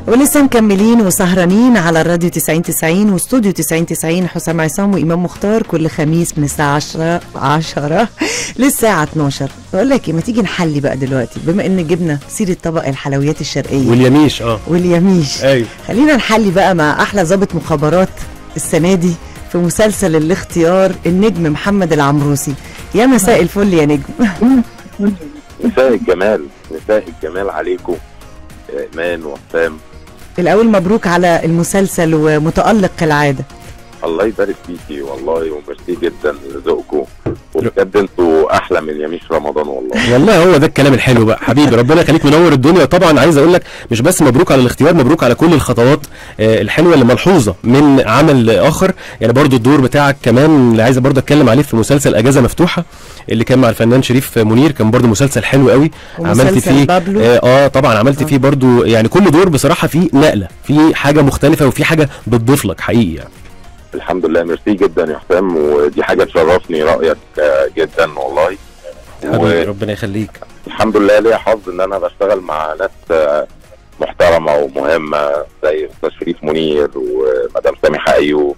ولسه مكملين وسهرانين على الراديو 90 90 واستوديو 90 90 حسام عصام وامام مختار كل خميس من الساعه 10 10 للساعه 12 بقول لك ايه ما تيجي نحلي بقى دلوقتي بما ان جبنا سيره طبق الحلويات الشرقيه واليميش اه واليميش ايوه خلينا نحلي بقى مع احلى ضابط مخابرات السنه دي في مسلسل الاختيار النجم محمد العمروسي يا مساء الفل يا نجم مساء الجمال مساء الجمال عليكم يا ايمان وحسام الاول مبروك على المسلسل ومتالق كالعاده الله يبارك فيكي والله وميرسي جدا لذوقكم وبجد انتوا احلى من يميش رمضان والله والله هو ده الكلام الحلو بقى حبيبي ربنا يخليك منور الدنيا طبعا عايز اقول لك مش بس مبروك على الاختيار مبروك على كل الخطوات آه، الحلوه اللي ملحوظه من عمل اخر يعني برضو الدور بتاعك كمان اللي عايز برضو اتكلم عليه في مسلسل اجازه مفتوحه اللي كان مع الفنان شريف منير كان برضو مسلسل حلو قوي عملت ومسلسل فيه بابلو. اه, آه طبعا عملت آه. فيه برضو يعني كل دور بصراحه فيه نقله فيه حاجه مختلفه وفي حاجه بتضيف لك حقيقي يعني الحمد لله ميرسي جدا يا حسام ودي حاجه تشرفني رايك آه، جدا والله حبيبي ربنا يخليك والحمد لله ليا حظ ان انا بشتغل مع ناس آه، محترمه ومهمه زي استاذ شريف منير ومدام سامحه ايوب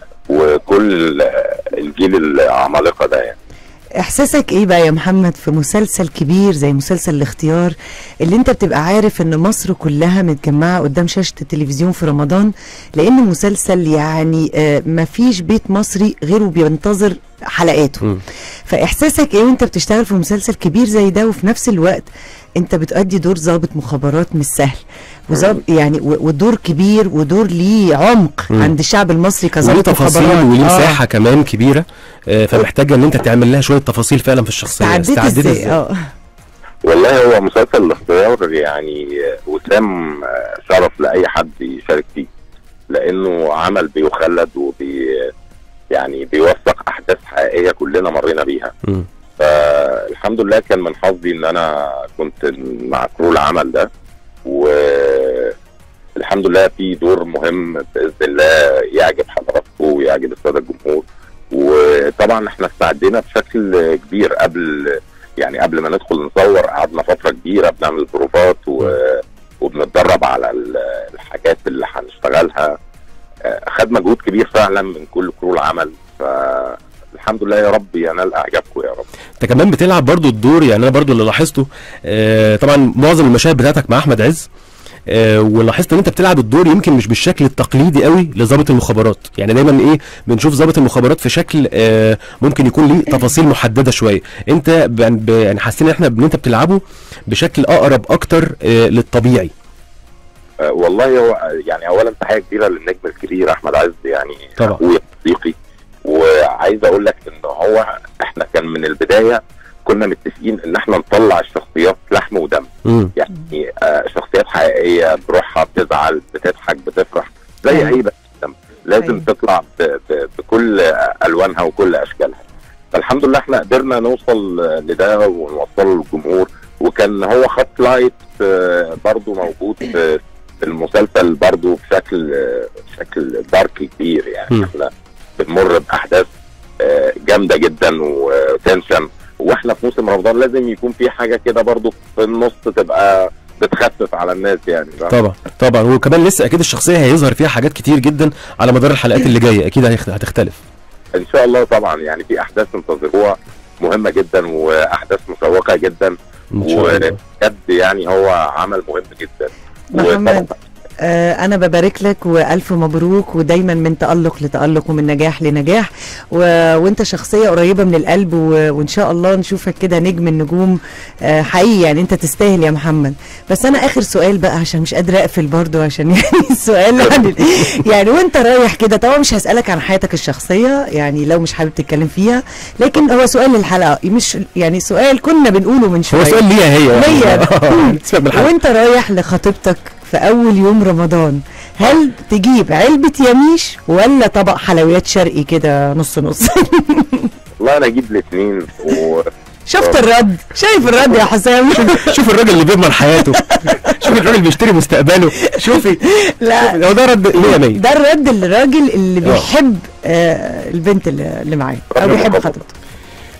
وكل آه، الجيل العمالقه ده يعني احساسك ايه بقى يا محمد في مسلسل كبير زي مسلسل الاختيار اللي انت بتبقى عارف ان مصر كلها متجمعه قدام شاشه التلفزيون في رمضان لان مسلسل يعني آه مفيش بيت مصري غيره بينتظر حلقاته مم. فاحساسك ايه وانت بتشتغل في مسلسل كبير زي ده وفي نفس الوقت انت بتأدي دور ضابط مخابرات مش سهل وزاب يعني و- ودور كبير ودور ليه عمق مم. عند الشعب المصري وليه كظابط تفاصيل مخابرات وليه آه. مساحه كمان كبيره آه، فمحتاجه ان انت تعمل لها شويه تفاصيل فعلا في الشخصيه تعديت استعديت ازاي اه والله هو مسلسل الاختيار يعني وسام آه، شرف لاي حد يشارك فيه لانه عمل بيخلد وبي يعني بيوثق احداث حقيقيه كلنا مرينا بيها مم. فالحمد لله كان من حظي ان انا كنت مع كرو العمل ده والحمد لله في دور مهم باذن الله يعجب حضراتكم ويعجب الساده الجمهور وطبعا احنا استعدينا بشكل كبير قبل يعني قبل ما ندخل نصور قعدنا فتره كبيره بنعمل بروفات و... وبنتدرب على ال- الحاجات اللي هنشتغلها آه، خد مجهود كبير فعلا من كل كرو العمل فالحمد لله يا رب ينال اعجابكم يا رب انت كمان بتلعب برضو الدور يعني انا برضو اللي لاحظته آه طبعا معظم المشاهد بتاعتك مع احمد عز آه ولاحظت ان انت بتلعب الدور يمكن مش بالشكل التقليدي قوي لضابط المخابرات يعني دايما ايه بنشوف ضابط المخابرات في شكل آه ممكن يكون ليه تفاصيل محدده شويه انت ب- ب- يعني حاسين ان احنا ان انت بتلعبه بشكل اقرب اكتر آه للطبيعي آه، والله هو يعني اولا تحيه كبيره للنجم الكبير احمد عز يعني طبعا. اخويا صديقي وعايز اقول لك ان هو احنا كان من البدايه كنا متفقين ان احنا نطلع الشخصيات لحم ودم مم. يعني آه شخصيات حقيقيه بروحها بتزعل بتضحك بتفرح زي أيوة. اي بني ادم لازم أيوة. تطلع ب ب بكل الوانها وكل اشكالها فالحمد لله احنا قدرنا نوصل لده ونوصله للجمهور وكان هو خط لايت آه، برضو موجود في في المسلسل برضو بشكل آه، بشكل دارك كبير م. يعني احنا بنمر باحداث آه، جامده جدا وتنشن واحنا في موسم رمضان لازم يكون في حاجه كده برضو في النص تبقى بتخفف على الناس يعني فاهم؟ طبعا طبعا وكمان لسه اكيد الشخصيه هيظهر فيها حاجات كتير جدا على مدار الحلقات اللي جايه اكيد هيخ- هتختلف ان شاء الله طبعا يعني في احداث انتظروها مهمه جدا واحداث مشوقه جدا ان شاء الله وبجد يعني هو عمل مهم جدا محمد آه انا ببارك لك والف مبروك ودايما من تالق لتالق ومن نجاح لنجاح و... وانت شخصيه قريبه من القلب و... وان شاء الله نشوفك كده نجم النجوم آه حقيقي يعني انت تستاهل يا محمد بس انا اخر سؤال بقى عشان مش قادره اقفل برضو عشان يعني السؤال عن يعني وانت رايح كده طبعا مش هسالك عن حياتك الشخصيه يعني لو مش حابب تتكلم فيها لكن هو سؤال للحلقه مش يعني سؤال كنا بنقوله من شويه هو سؤال ليها هي ليا. سيبك من الحلقة. وانت رايح لخطيبتك في اول يوم رمضان هل تجيب علبة يميش ولا طبق حلويات شرقي كده نص نص والله انا اجيب الاثنين و... شفت الرد شايف الرد يا حسام شوف الراجل اللي بيضمن حياته شوف الراجل بيشتري مستقبله شوفي لا هو ده رد 100 100 ده الرد الراجل اللي اه. بيحب آه البنت اللي اللي معاه او راجل بيحب مخطط. خطيبته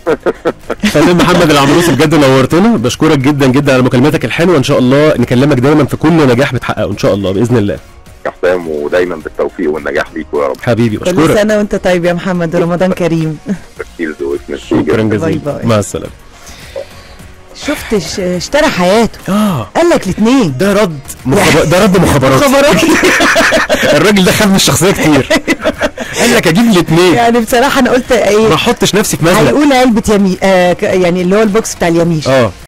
فنان محمد العمروسي بجد نورتنا بشكرك جدا جدا على مكالماتك الحلوه ان شاء الله نكلمك دايما في كل نجاح بتحققه ان شاء الله باذن الله يا حسام ودايما بالتوفيق والنجاح ليكوا يا رب حبيبي كل بشكرك سنه وانت طيب يا محمد ورمضان كريم تركيز واسم شكرا باي جزيلا باي. مع السلامه شفت ش- اشترى حياته اه قال لك الاثنين ده رد مخابرات ده رد مخابرات خبرات الراجل ده خد من الشخصيه كتير قال لك اجيب الاثنين يعني بصراحه انا قلت ما ايه احطش نفسي في مزنق هيقول علبه يمين آه ك- يعني اللي هو البوكس بتاع اليميش اه